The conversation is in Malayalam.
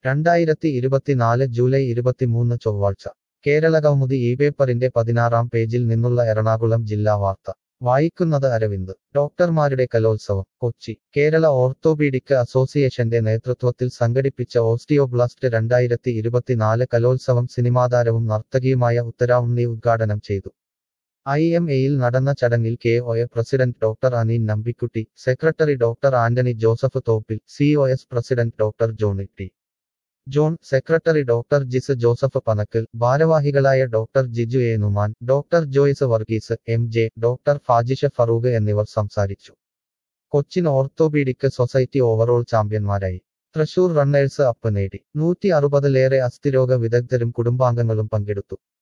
രണ്ടായിരത്തി ഇരുപത്തിനാല് ജൂലൈ ഇരുപത്തിമൂന്ന് ചൊവ്വാഴ്ച കേരള കൗമുദി ഈ പേപ്പറിന്റെ പതിനാറാം പേജിൽ നിന്നുള്ള എറണാകുളം ജില്ലാ വാർത്ത വായിക്കുന്നത് അരവിന്ദ് ഡോക്ടർമാരുടെ കലോത്സവം കൊച്ചി കേരള ഓർത്തോപീഡിക് അസോസിയേഷന്റെ നേതൃത്വത്തിൽ സംഘടിപ്പിച്ച ഓസ്റ്റിയോബ്ലാസ്റ്റ് രണ്ടായിരത്തി ഇരുപത്തിനാല് കലോത്സവം സിനിമാതാരവും നർത്തകിയുമായ ഉത്തര ഉണ്ണി ഉദ്ഘാടനം ചെയ്തു ഐ എം എയിൽ നടന്ന ചടങ്ങിൽ K O A president doctor Aneen Nambikutty secretary doctor Antony Joseph Thoppil C O S president doctor Johnny T John secretary doctor Jis Joseph Panakkal ഭാരവാഹികളായ doctor Jiju A Numan doctor Joyce Varghese M J doctor Fajisha Farooq എന്നിവർ സംസാരിച്ചു കൊച്ചിൻ ഓർത്തോപീഡിക് സൊസൈറ്റി ഓവറോൾ ചാമ്പ്യന്മാരായി തൃശൂർ റണ്ണേഴ്സ് അപ്പ് നേടി നൂറ്റി അറുപതിലേറെ അസ്ഥിരോഗ വിദഗ്ധരും കുടുംബാംഗങ്ങളും പങ്കെടുത്തു